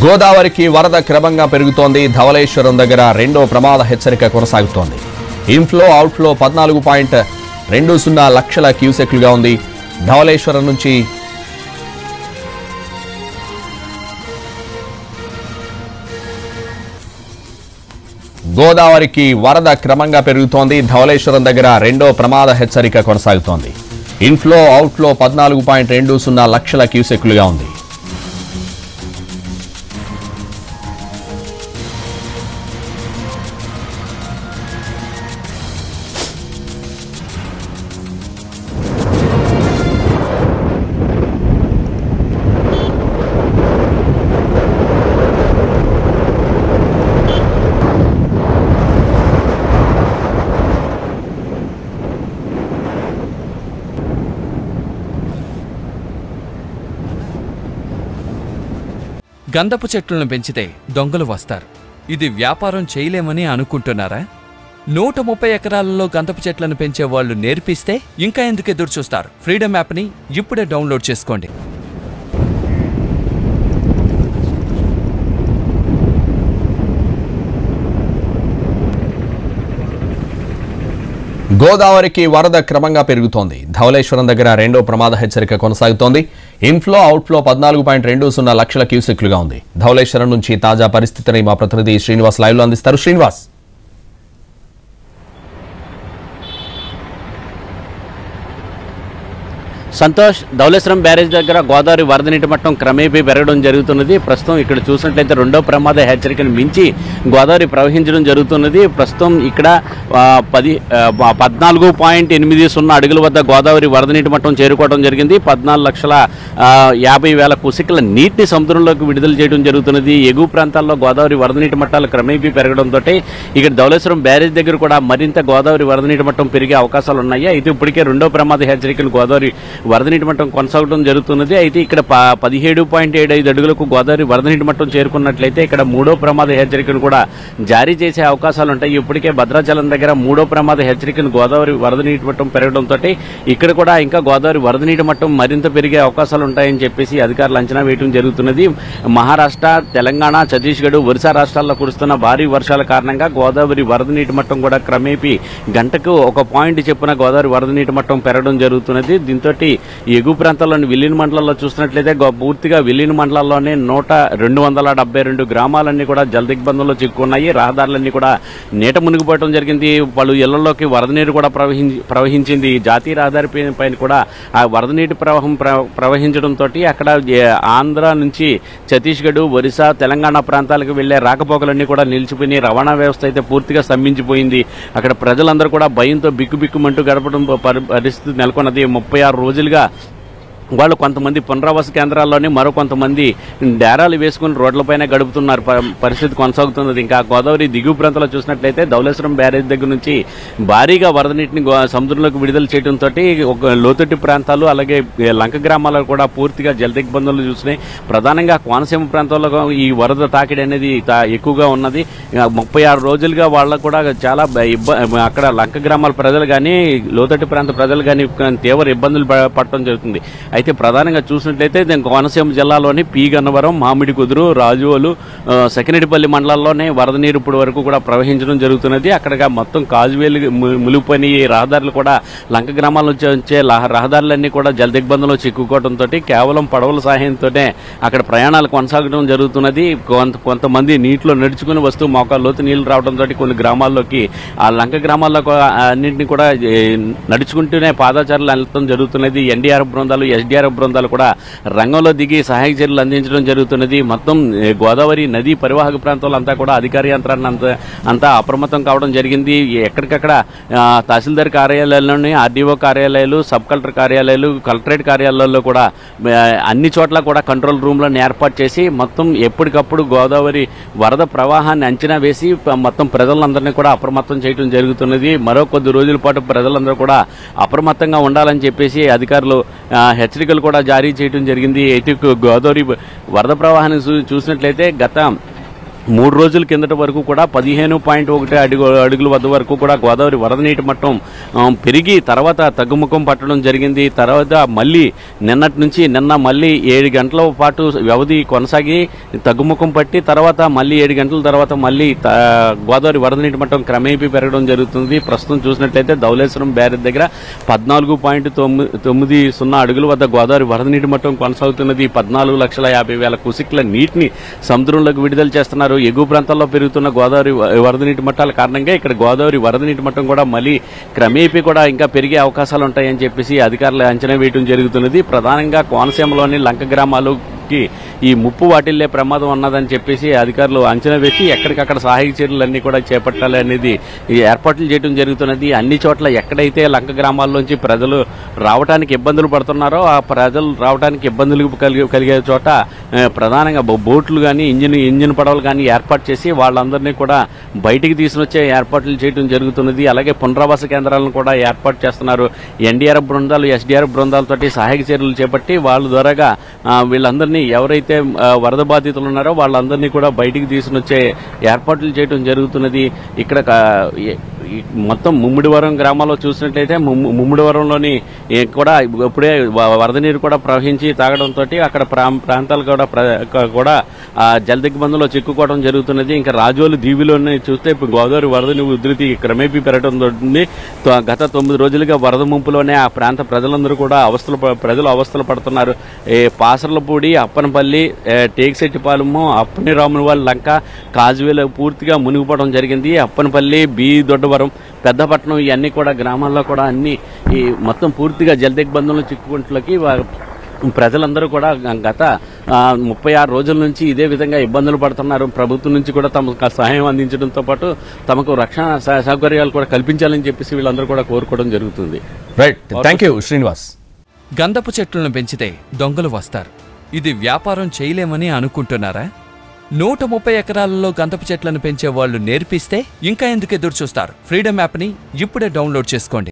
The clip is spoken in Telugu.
గోదావరికి వరద క్రమంగా పెరుగుతోంది ధవళేశ్వరం దగ్గర రెండో ప్రమాద హెచ్చరిక కొనసాగుతోంది ఇన్ఫ్లో అవుట్ఫ్లో పద్నాలుగు పాయింట్ రెండు సున్నా లక్షల క్యూసెక్లుగా ఉంది ధవళేశ్వరం నుంచి గోదావరికి వరద క్రమంగా పెరుగుతోంది ధవళేశ్వరం దగ్గర రెండో ప్రమాద హెచ్చరిక కొనసాగుతోంది ఇన్ఫ్లో అవుట్ఫ్లో పద్నాలుగు పాయింట్ రెండు సున్నా లక్షల క్యూసెక్లుగా ఉంది గంధపు చెట్లను పెంచితే దొంగలు వస్తారు ఇది వ్యాపారం చేయలేమని అనుకుంటున్నారా నూట ముప్పై ఎకరాలలో గంధపు చెట్లను పెంచే వాళ్ళు నేర్పిస్తే ఇంకా ఎందుకు ఎదురు చూస్తారు ఫ్రీడమ్ యాప్ని ఇప్పుడే డౌన్లోడ్ చేసుకోండి గోదావరికి వరద క్రమంగా పెరుగుతోంది ధవళేశ్వరం దగ్గర రెండో ప్రమాద హెచ్చరిక కొనసాగుతోంది ఇన్ఫ్లో అవుట్ఫ్లో పద్నాలుగు పాయింట్ రెండు సున్నా లక్షల క్యూసెక్లుగా ఉంది ధవళేశ్వరం నుంచి తాజా పరిస్థితిని మా ప్రతినిధి శ్రీనివాస్ లైవ్లో అందిస్తారు శ్రీనివాస్ సంతోష్ ధవళేశ్వరం బ్యారేజ్ దగ్గర గోదావరి వరద నీటి మట్టం క్రమేపీ పెరగడం జరుగుతున్నది ప్రస్తుతం ఇక్కడ చూసినట్లయితే రెండో ప్రమాద హెచ్చరికను మించి గోదావరి ప్రవహించడం జరుగుతున్నది ప్రస్తుతం ఇక్కడ ఆ, పది ఆ, పద్నాలుగు పాయింట్ ఎనిమిది సున్నా అడుగుల వద్ద గోదావరి వరద నీటి మట్టం చేరుకోవడం జరిగింది పద్నాలుగు లక్షల ఆ, యాభై వేల కుసికల నీటిని సముద్రంలోకి విడుదల చేయడం జరుగుతున్నది ఎగువ ప్రాంతాల్లో గోదావరి వరద నీటి మట్టాలు క్రమేపీ పెరగడంతో ఇక్కడ ధవళేశ్వరం బ్యారేజ్ దగ్గర కూడా మరింత గోదావరి వరద నీటి మట్టం పెరిగే అవకాశాలు ఉన్నాయి అయితే ఇప్పటికే రెండో ప్రమాద హెచ్చరికలు గోదావరి వరద నీటి మట్టం కొనసాగడం జరుగుతున్నది అయితే ఇక్కడ ప- పదిహేడు పాయింట్ ఏడు ఐదు అడుగులకు గోదావరి వరద నీటి మట్టం చేరుకున్నట్లయితే ఇక్కడ మూడో ప్రమాద హెచ్చరికను కూడా జారీ చేసే అవకాశాలు ఉంటాయి ఇప్పటికే భద్రాచలం దగ్గర మూడో ప్రమాద హెచ్చరికను గోదావరి వరద నీటి మట్టం పెరగడంతో ఇక్కడ కూడా ఇంకా గోదావరి వరద నీటి మట్టం మరింత పెరిగే అవకాశాలు ఉంటాయని చెప్పేసి అధికారులు అంచనా వేయడం జరుగుతున్నది మహారాష్ట్ర తెలంగాణ ఛత్తీస్గఢ్ ఒరిస్సా రాష్ట్రాల్లో కురుస్తున్న భారీ వర్షాల కారణంగా గోదావరి వరద నీటి మట్టం కూడా క్రమేపీ గంటకు ఒక పాయింట్ చెప్పున గోదావరి వరద నీటి మట్టం పెరగడం జరుగుతున్నది దీంతో ఎగువ ప్రాంతాల్లోని విలీన మండలాల్లో చూసినట్లయితే గో- పూర్తిగా విలీన మండలాల్లోనే నూట రెండు వందల డెబ్బై రెండు గ్రామాలన్నీ కూడా జలదిగ్బంధంలో చిక్కున్నాయి రహదారులన్నీ కూడా నీట మునిగిపోవడం జరిగింది పలు ఇళ్లలోకి వరద నీరు కూడా ప్రవహించి ప్రవహించింది జాతీయ రహదారి పై- పైన కూడా ఆ వరద నీటి ప్రవాహం ప్ర- ప్రవహించడంతో అక్కడ ఏ- ఆంధ్ర నుంచి ఛత్తీస్గఢ్ ఒరిస్సా తెలంగాణ ప్రాంతాలకు వెళ్లే రాకపోకలన్నీ కూడా నిలిచిపోయి రవాణా వ్యవస్థ అయితే పూర్తిగా స్తంభించిపోయింది అక్కడ ప్రజలందరూ కూడా భయంతో బిక్కుబిక్కుమంటూ గడపడం పరి- పరిస్థితి నెలకొన్నది ముప్పై ఆరు రోజులుగా వాళ్ళు కొంతమంది పునరావాస కేంద్రాల్లోనే మరో కొంతమంది డేరాలు వేసుకుని రోడ్లపైన గడుపుతున్నారు ప- పరిస్థితి కొనసాగుతున్నది ఇంకా గోదావరి దిగువ ప్రాంతంలో చూసినట్లయితే ధవళేశ్వరం బ్యారేజ్ దగ్గర నుంచి భారీగా వరద నీటిని గో- సముద్రంలోకి విడుదల చేయడంతో ఒక లోతట్టు ప్రాంతాలు అలాగే ఏ, లంక గ్రామాలు కూడా పూర్తిగా జలదిగ్బంధంలు చూసినాయి ప్రధానంగా కోనసీమ ప్రాంతాల్లో ఈ వరద తాకిడి అనేది తా- ఎక్కువగా ఉన్నది ఇక ముప్పై ఆరు రోజులుగా వాళ్ళకు కూడా చాలా బ- ఇబ్బ- అక్కడ లంక గ్రామాల ప్రజలు కానీ లోతట్టు ప్రాంత ప్రజలు కానీ తీవ్ర ఇబ్బందులు ప- పడటం జరుగుతుంది అయితే ప్రధానంగా చూసినట్లయితే దీని కోనసీమ జిల్లాలోని పి గన్నవరం మామిడి కుదురు రాజువలు ఆ, సకినటిపల్లి మండలాల్లోనే వరద నీరు ఇప్పటి వరకు కూడా ప్రవహించడం జరుగుతున్నది అక్కడగా మొత్తం కాజువేలు ము- మునిగిపోయిన ఈ రహదారులు కూడా లంక గ్రామాల నుంచి వచ్చే లహ- రహదారులన్నీ కూడా జలదిగ్బంధంలో చిక్కుకోవడంతో కేవలం పడవల సహాయంతోనే అక్కడ ప్రయాణాలు కొనసాగడం జరుగుతున్నది కొంత కొంతమంది నీటిలో నడుచుకుని వస్తూ మోకాలు లోతు నీళ్లు రావడంతో కొన్ని గ్రామాల్లోకి ఆ లంక గ్రామాల్లో కూ- అన్నింటినీ కూడా ఏ, నడుచుకుంటూనే పాదాచారులు వెళ్ళడం జరుగుతున్నది ఎన్డీఆర్ఎఫ్ బృందాలు ఎస్డీఆర్ఎఫ్ బృందాలు కూడా రంగంలో దిగి సహాయక చర్యలు అందించడం జరుగుతున్నది మొత్తం ఏ, గోదావరి నదీ పరివాహక ప్రాంతాల్లో అంతా కూడా అధికార యంత్రాన్ని అంతా అంతా అప్రమత్తం కావడం జరిగింది ఎక్కడికక్కడ ఆ, తహసీల్దార్ కార్యాలయాల్లోని ఆర్డీఓ కార్యాలయాలు సబ్ కలెక్టర్ కార్యాలయాలు కలెక్టరేట్ కార్యాలయాల్లో కూడా ఆ, అన్ని చోట్ల కూడా కంట్రోల్ రూమ్లను ఏర్పాటు చేసి మొత్తం ఎప్పటికప్పుడు గోదావరి వరద ప్రవాహాన్ని అంచనా వేసి ప- మొత్తం ప్రజలందరినీ కూడా అప్రమత్తం చేయడం జరుగుతున్నది మరో కొద్ది రోజుల పాటు ప్రజలందరూ కూడా అప్రమత్తంగా ఉండాలని చెప్పేసి అధికారులు ఆ, హెచ్చరికలు కూడా జారీ చేయడం జరిగింది ఇటు గోదావరి వరద ప్రవాహాన్ని చూ- చూసినట్లయితే గత మూడు రోజుల కిందట వరకు కూడా పదిహేను పాయింట్ ఒకటి అడుగు అడుగుల వద్ద వరకు కూడా గోదావరి వరద నీటి మట్టం ఆ, పెరిగి తర్వాత తగ్గుముఖం పట్టడం జరిగింది తర్వాత మళ్ళీ నిన్నటి నుంచి నిన్న మళ్ళీ ఏడు గంటల పాటు వ్యవధి కొనసాగి తగ్గుముఖం పట్టి తర్వాత మళ్ళీ ఏడు గంటల తర్వాత మళ్ళీ త- గోదావరి వరద నీటి మట్టం క్రమేపీ పెరగడం జరుగుతుంది ప్రస్తుతం చూసినట్లయితే ధవళేశ్వరం బ్యారేజ్ దగ్గర పద్నాలుగు పాయింట్ తొమ్మిది తొమ్మిది సున్నా అడుగుల వద్ద గోదావరి వరద నీటి మట్టం కొనసాగుతున్నది పద్నాలుగు లక్షల యాభై వేల కుసిక్ల నీటిని సముద్రంలోకి విడుదల చేస్తున్నారు ఎగువ ప్రాంతాల్లో పెరుగుతున్న గోదావరి వ- వరద నీటి మట్టాల కారణంగా ఇక్కడ గోదావరి వరద నీటి మట్టం కూడా మళ్ళీ క్రమేపీ కూడా ఇంకా పెరిగే అవకాశాలు ఉంటాయని చెప్పేసి అధికారులు అంచనా వేయడం జరుగుతున్నది ప్రధానంగా కోనసీమలోని లంక గ్రామాలకి ఈ ముప్పు వాటిల్లే ప్రమాదం ఉన్నదని చెప్పేసి అధికారులు అంచనా వేసి ఎక్కడికక్కడ సహాయక చర్యలన్నీ కూడా చేపట్టాలి అనేది ఈ ఏర్పాట్లు చేయడం జరుగుతున్నది అన్ని చోట్ల ఎక్కడైతే లంక గ్రామాల్లోంచి ప్రజలు రావడానికి ఇబ్బందులు పడుతున్నారో ఆ ప్రజలు రావడానికి ఇబ్బందులు కలిగే కలిగే చోట ఆ, ప్రధానంగా బో- బోట్లు కానీ ఇంజిన్ ఇంజిన్ పడవలు కానీ ఏర్పాటు చేసి వాళ్ళందరినీ కూడా బయటికి తీసుకొచ్చే ఏర్పాట్లు చేయడం జరుగుతున్నది అలాగే పునరావాస కేంద్రాలను కూడా ఏర్పాటు చేస్తున్నారు ఎన్డీఆర్ఎఫ్ బృందాలు ఎస్డీఆర్ఎఫ్ బృందాలతోటి సహాయక చర్యలు చేపట్టి వాళ్ళ ద్వారాగా ఆ, వీళ్ళందరినీ ఎవరైతే ఆ, వరద బాధితులు ఉన్నారో వాళ్ళందరినీ కూడా బయటికి తీసుకొచ్చే ఏర్పాట్లు చేయడం జరుగుతున్నది ఇక్కడ క- ఏ- ఈ మొత్తం ముమ్మిడివరం గ్రామాల్లో చూసినట్లయితే ముమ్ము- ముమ్మిడివరంలోని ఏ కూడా ఇప్పుడే వ- వరద నీరు కూడా ప్రవహించి తాగడంతో అక్కడ ప్రాం- ప్రాంతాలు కూడా ప్ర- క- కూడా ఆ, జల దిగ్బంధంలో చిక్కుకోవడం జరుగుతున్నది ఇంకా రాజోలు దీవిలోని చూస్తే ఇప్పుడు గోదావరి వరద నీరు ఉధృతి క్రమేపీ పెరగడం జరుగుతుంది తో- గత తొమ్మిది రోజులుగా వరద ముంపులోనే ఆ ప్రాంత ప్రజలందరూ కూడా అవస్థలు ప- ప్రజలు అవస్థలు పడుతున్నారు ఏ పాసర్లపూడి అప్పనపల్లి ఏ, టేక్సెట్టిపాలెము అప్పని రాములవాళ్ళ లంక కాజువేలు పూర్తిగా మునిగిపోవడం జరిగింది అప్పనపల్లి బి దొడ్డవరం పెద్దపట్నం ఇవన్నీ కూడా గ్రామాల్లో కూడా అన్ని ఈ మొత్తం పూర్తిగా జలదిగ్బంధంలో చిక్కుకుంట్లకి వా- ప్రజలందరూ కూడా గ- గత ఆ, ముప్పై ఆరు రోజుల నుంచి ఇదే విధంగా ఇబ్బందులు పడుతున్నారు ప్రభుత్వం నుంచి కూడా తమకు సహాయం అందించడంతో పాటు తమకు రక్షణ స- సౌకర్యాలు కూడా కల్పించాలని చెప్పేసి వీళ్ళందరూ కూడా కోరుకోవడం జరుగుతుంది రైట్ థ్యాంక్ యూ శ్రీనివాస్ గంధపు చెట్లను పెంచితే దొంగలు వస్తారు ఇది వ్యాపారం చేయలేమని అనుకుంటున్నారా నూట ముప్పై ఎకరాలలో గంధపు చెట్లను పెంచే వాళ్ళు నేర్పిస్తే ఇంకా ఎందుకు ఎదురు చూస్తారు ఫ్రీడమ్ యాప్ని ఇప్పుడే డౌన్లోడ్ చేసుకోండి